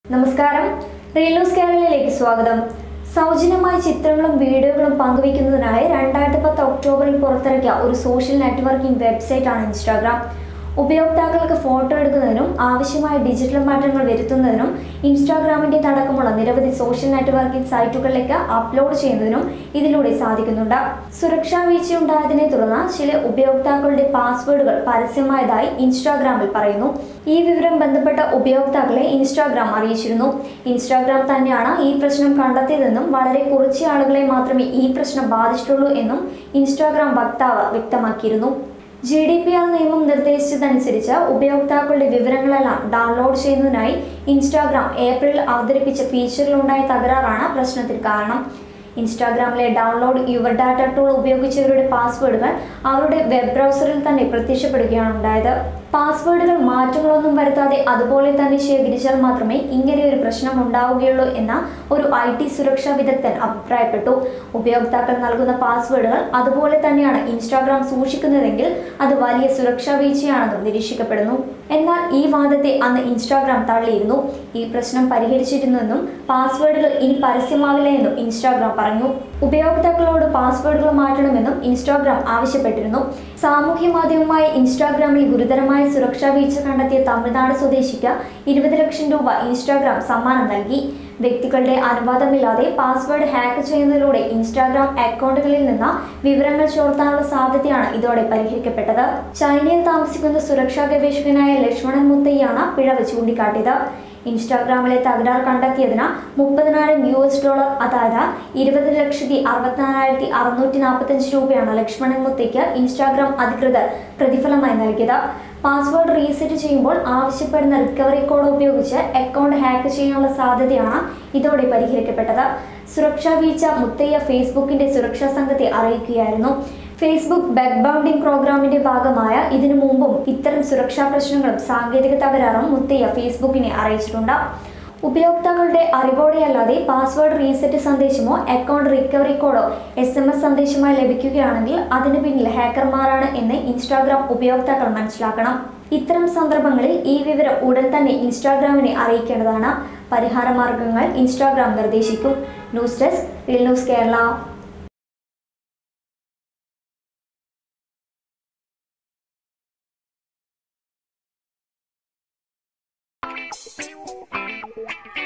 നമസ്കാരം real news കേരളയിലേക്ക് സ്വാഗതം സൗജന്യമായ ചിത്രങ്ങളും വീഡിയോകളും പങ്കുവയ്ക്കുന്നതിനായി രണ്ടായിരത്തി പത്ത് ഒക്ടോബറിൽ പുറത്തിറക്കിയ ഒരു സോഷ്യൽ നെറ്റ്വർക്കിംഗ് വെബ്സൈറ്റാണ് ഇൻസ്റ്റാഗ്രാം ഉപയോക്താക്കൾക്ക് ഫോട്ടോ എടുക്കുന്നതിനും ആവശ്യമായ ഡിജിറ്റൽ മാറ്റങ്ങൾ വരുത്തുന്നതിനും ഇൻസ്റ്റാഗ്രാമിന്റെ അടക്കമുള്ള നിരവധി സോഷ്യൽ നെറ്റ്വർക്കിംഗ് സൈറ്റുകളിലേക്ക് അപ്ലോഡ് ചെയ്യുന്നതിനും ഇതിലൂടെ സാധിക്കുന്നുണ്ട് സുരക്ഷാ വീഴ്ചയുണ്ടായതിനെ തുടർന്ന് ചില ഉപയോക്താക്കളുടെ പാസ്വേഡുകൾ പരസ്യമായതായി ഇൻസ്റ്റാഗ്രാമിൽ പറയുന്നു ഈ വിവരം ബന്ധപ്പെട്ട ഉപയോക്താക്കളെ ഇൻസ്റ്റാഗ്രാം അറിയിച്ചിരുന്നു ഇൻസ്റ്റാഗ്രാം തന്നെയാണ് ഈ പ്രശ്നം കണ്ടെത്തിയതെന്നും വളരെ കുറച്ച് ആളുകളെ മാത്രമേ ഈ പ്രശ്നം ബാധിച്ചിട്ടുള്ളൂ എന്നും ഇൻസ്റ്റാഗ്രാം വക്താവ് വ്യക്തമാക്കിയിരുന്നു ജി ഡി പി ആർ നിയമം നിർദ്ദേശിച്ചതനുസരിച്ച് ഉപയോക്താക്കളുടെ വിവരങ്ങളെല്ലാം ഡൗൺലോഡ് ചെയ്യുന്നതിനായി ഇൻസ്റ്റാഗ്രാം ഏപ്രിലിൽ അവതരിപ്പിച്ച ഫീച്ചറിലുണ്ടായ തകരാറാണ് പ്രശ്നത്തിന് കാരണം ഇൻസ്റ്റാഗ്രാമിലെ ഡൗൺലോഡ് യുവർ ഡാറ്റ ടൂൾ ഉപയോഗിച്ചവരുടെ പാസ്വേഡുകൾ അവരുടെ വെബ് ബ്രൗസറിൽ തന്നെ പ്രത്യക്ഷപ്പെടുകയാണ് ഉണ്ടായത് പാസ്വേഡുകൾ മാറ്റങ്ങളൊന്നും വരുത്താതെ അതുപോലെ തന്നെ ശേഖരിച്ചാൽ മാത്രമേ ഇങ്ങനെ ഒരു പ്രശ്നം ഉണ്ടാവുകയുള്ളൂ എന്ന ഒരു ഐ ടി സുരക്ഷാ വിദഗ്ധൻ അഭിപ്രായപ്പെട്ടു ഉപയോക്താക്കൾ നൽകുന്ന പാസ്വേഡുകൾ അതുപോലെ തന്നെയാണ് ഇൻസ്റ്റാഗ്രാം സൂക്ഷിക്കുന്നതെങ്കിൽ അത് വലിയ സുരക്ഷാ വീഴ്ചയാണെന്നും നിരീക്ഷിക്കപ്പെടുന്നു എന്നാൽ ഈ വാദത്തെ അന്ന് ഇൻസ്റ്റാഗ്രാം തള്ളിയിരുന്നു ഈ പ്രശ്നം പരിഹരിച്ചിരുന്നുവെന്നും പാസ്വേഡുകൾ ഇനി പരസ്യമാവില്ല എന്നും ഇൻസ്റ്റാഗ്രാം പറഞ്ഞു ഉപയോക്താക്കളോട് പാസ്വേഡുകൾ മാറ്റണമെന്നും ഇൻസ്റ്റാഗ്രാം ആവശ്യപ്പെട്ടിരുന്നു സാമൂഹ്യ മാധ്യമമായ ഇൻസ്റ്റാഗ്രാമിൽ ഗുരുതരമായ സുരക്ഷാ വീഴ്ച കണ്ടെത്തിയ തമിഴ്നാട് സ്വദേശിക്ക് ഇരുപത് ലക്ഷം രൂപ ഇൻസ്റ്റാഗ്രാം സമ്മാനം നൽകി വ്യക്തികളുടെ അനുവാദമില്ലാതെ പാസ്വേഡ് ഹാക്ക് ചെയ്യുന്നതിലൂടെ ഇൻസ്റ്റാഗ്രാം അക്കൗണ്ടുകളിൽ നിന്ന് വിവരങ്ങൾ ചോർത്താനുള്ള സാധ്യതയാണ് ഇതോടെ പരിഹരിക്കപ്പെട്ടത് ചൈനയിൽ താമസിക്കുന്ന സുരക്ഷാ ഗവേഷകനായ ലക്ഷ്മണൻ മുത്തയ്യാണ് പിഴവ് ചൂണ്ടിക്കാട്ടിയത് ഇൻസ്റ്റാഗ്രാമിലെ തകരാർ കണ്ടെത്തിയതിന് മുപ്പതിനായിരം യു എസ് ഡോളർ അതായത് ഇരുപത് ലക്ഷത്തി അറുപത്തിനാലായിരത്തി അറുന്നൂറ്റി നാൽപ്പത്തഞ്ച് രൂപയാണ് ലക്ഷ്മണൻ മുത്തയ്ക്ക് ഇൻസ്റ്റാഗ്രാം അധികൃതർ പ്രതിഫലമായി നൽകിയത് പാസ്വേഡ് റീസെറ്റ് ചെയ്യുമ്പോൾ ആവശ്യപ്പെടുന്ന റിക്കവറി കോഡ് ഉപയോഗിച്ച് അക്കൗണ്ട് ഹാക്ക് ചെയ്യാനുള്ള സാധ്യതയാണ് ഇതോടെ പരിഹരിക്കപ്പെട്ടത് സുരക്ഷാ വീഴ്ച മുത്തയ്യ ഫേസ്ബുക്കിന്റെ സുരക്ഷാ സംഘത്തെ അറിയിക്കുകയായിരുന്നു ഫേസ്ബുക്ക് ബഗ് ബൗണ്ടിംഗ് പ്രോഗ്രാമിന്റെ ഭാഗമായ ഇതിനു മുമ്പും ഇത്തരം സുരക്ഷാ പ്രശ്നങ്ങളും സാങ്കേതിക തകരാറും മുത്തയ്യ ഫേസ്ബുക്കിനെ അറിയിച്ചിട്ടുണ്ട് ഉപയോക്താക്കളുടെ അറിവോടെയല്ലാതെ പാസ്വേഡ് റീസെറ്റ് സന്ദേശമോ അക്കൗണ്ട് റിക്കവറി കോഡോ എസ് എം എസ് സന്ദേശമായി ലഭിക്കുകയാണെങ്കിൽ അതിന് പിന്നിൽ ഹാക്കർമാരാണ് എന്ന് ഇൻസ്റ്റാഗ്രാം ഉപയോക്താക്കൾ മനസ്സിലാക്കണം ഇത്തരം സന്ദർഭങ്ങളിൽ ഈ വിവരം ഉടൻ തന്നെ ഇൻസ്റ്റാഗ്രാമിനെ അറിയിക്കേണ്ടതാണ് പരിഹാര മാർഗങ്ങൾ ഇൻസ്റ്റാഗ്രാം നിർദ്ദേശിക്കും news desk real news Kerala Thank you.